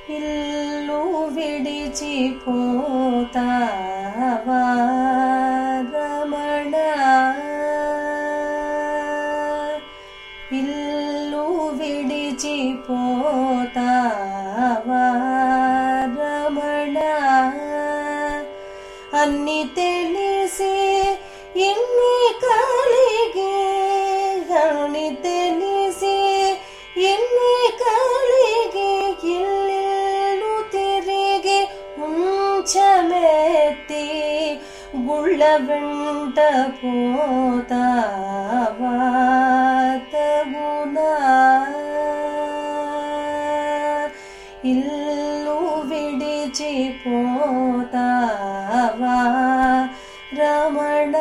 ఇల్లు విడిచిపోతావా రమణ ఇల్లు విడిచిపోతావా రమణ అన్ని తెలిసి ఎన్ని కలిగి అన్ని తెలిసి ఎన్ని కలిగి ఇల్లు తిరిగి ఉంచమెత్తి గుళ్ళ వెంట పోతావా తగునా ఇల్లు విడిచిపోతావా రమణ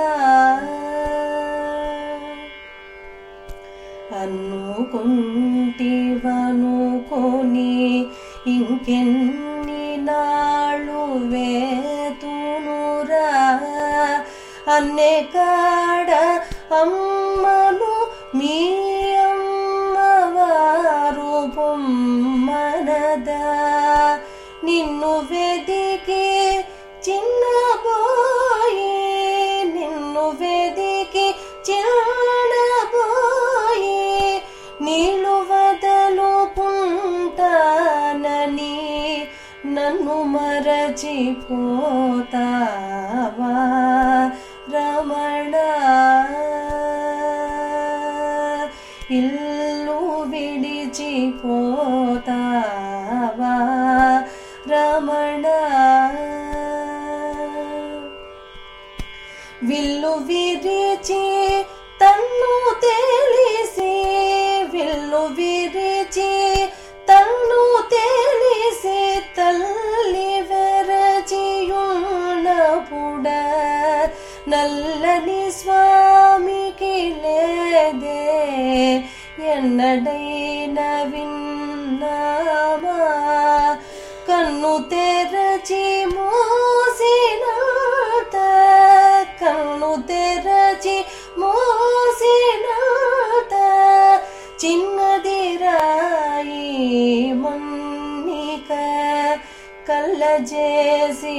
అనుకుంటివనుకొని ఇంకెన్ని నాళ్ళు వేతునురా అన్నే కాడ అమ్మను మీ అమ్మవారు పొమ్మనదా నిన్ను వెదికి చిన్నబోయి నిన్ను వెదికి చిన్నబోయి నీళ్ళు వదలుకుంటానని నన్ను మరచిపోతావా రమణ ఇల్లు విడిచిపోతావా రమణ విల్లు విరిచి తన్ను తెలిసి విల్లు విరిచి తన్ను తెలిసి తల్లి వెరచియున్నపుడ నల్లని స్వామికి లేదే ఎన్నడైన విన్నామా కన్ను తెరచి మోసినాత కన్ను తెరచి మోసినాత చిన్నది రాయి మన్నిక కళ్ళ చేసి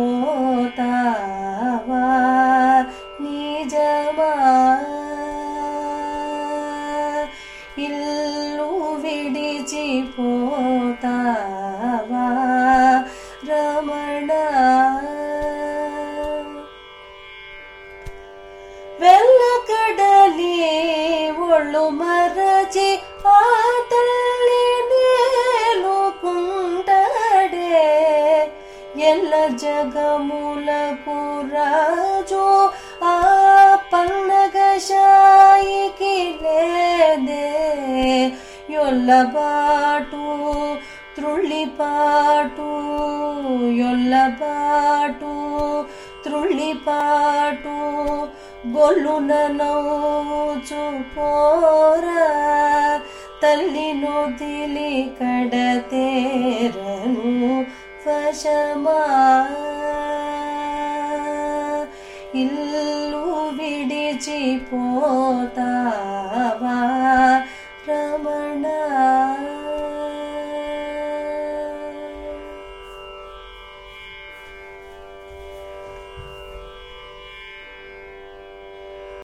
పోతావా నిజమా ఇల్లు విడిచిపోతావా రమణ వెళ్ళకడలి ఒళ్ళు మరచి ఆ తల్లి నేలుకుంటాడే ఎల్ల జగములకు రాజు ఆ పన్నగ శాయికి లేదే యొల్లబాటు త్రుళ్ళిపాటు యొల్లబాటు త్రుళ్ళిపాటు గొల్లున నవ్వుచు పోరా తల్లి నొదిలి కడతేరను వశమా ఇల్లు విడిచిపోతా